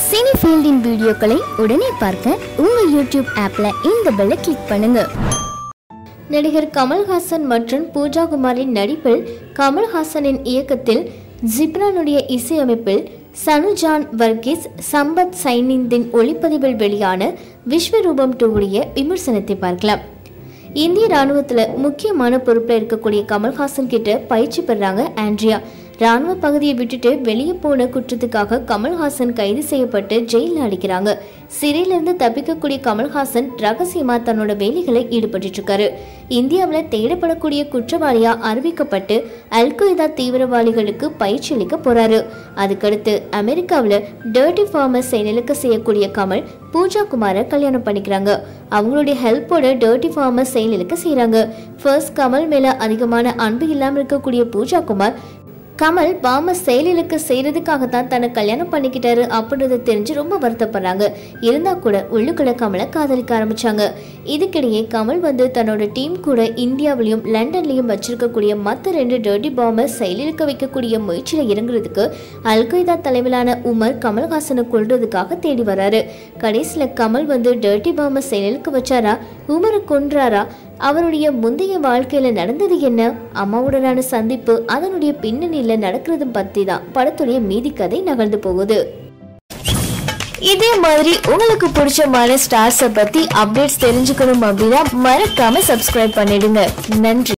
cine ஃபீல்டின் வீடியோக்களை உடனே பார்க்க உங்க யூடியூப் ஆப்ல இந்த பெல்லை கிளிக் பண்ணுங்க நடிகர் கமல்ஹாசன் மற்றும் பூஜா குமாரின் நடிப்பில் கமல்ஹாசனின் இயக்கத்தில் ஜிப்ரானுடைய இசையமைப்பில் சனுஜான் வர்கீஸ் சம்பத் சைனிந்தின் ஒளிப்பதிவில் வெளியான விஸ்வரூபம் டூவுடைய விமர்சனத்தை பார்க்கலாம் இந்திய ராணுவத்தில் முக்கியமான பொறுப்பில் இருக்கக்கூடிய கமல்ஹாசன் கிட்ட பயிற்சி பெறாங்க ஆண்ட்ரியா ராணுவ பகுதியை விட்டுட்டு வெளியே போன குற்றத்துக்காக கமல்ஹாசன் கைது செய்யப்பட்டு ஜெயிலில் அடிக்கிறாங்க சிறையிலிருந்து தப்பிக்கக்கூடிய கமல்ஹாசன் ரகசியமா தன்னோட வேலைகளை ஈடுபட்டு இருக்காரு இந்தியாவில் தேடப்படக்கூடிய குற்றவாளியா அறிவிக்கப்பட்டு அல்கொய்தா தீவிரவாதிகளுக்கு பயிற்சி அளிக்க போறாரு அதுக்கடுத்து அமெரிக்காவில் டர்ட்டி ஃபார்மர் செயலுக்கு செய்யக்கூடிய கமல் பூஜா குமாரை கல்யாணம் பண்ணிக்கிறாங்க அவங்களுடைய ஹெல்ப்போட டர்ட்டி ஃபார்மர் செயலுக்கு செய்கிறாங்க ஃபர்ஸ்ட் கமல் மேல அதிகமான அன்பு இல்லாமல் இருக்கக்கூடிய பூஜா குமார் கமல் பாம செயலிலுக்கு செய்யறதுக்காக தான் தன்னை கல்யாணம் பண்ணிக்கிட்டாரு அப்படின்றத தெரிஞ்சு ரொம்ப வருத்தப்படுறாங்க இருந்தா கூட உள்ளுக்குள்ள கமலை காதலிக்க ஆரம்பிச்சாங்க இதுக்கிடையே கமல் வந்து தன்னோட டீம் கூட இந்தியாவிலையும் லண்டன்லயும் வச்சிருக்கக்கூடிய மற்ற ரெண்டு டர்டி பாம்பை செயலிழுக்க வைக்கக்கூடிய முயற்சியில இறங்குறதுக்கு அல்கொய்தா தலைமையிலான உமர் கமல்ஹாசனை கொல்றதுக்காக தேடி வராரு கடைசியில கமல் வந்து டர்டி பாம்பை செயலிழுக்க வச்சாரா உமரை கொன்றாரா அவருடைய முந்தைய வாழ்க்கையில நடந்தது என்ன அம்மாவுடனான சந்திப்பு அதனுடைய பின்னணியில நடக்கிறது பத்தி தான் படத்துடைய மீதி கதை நகர்ந்து போகுது இதே மாதிரி உங்களுக்கு பிடிச்சமான ஸ்டார்ஸை பத்தி அப்டேட்ஸ் தெரிஞ்சுக்கணும் அப்படின்னா மறக்காம சப்ஸ்கிரைப் பண்ணிடுங்க நன்றி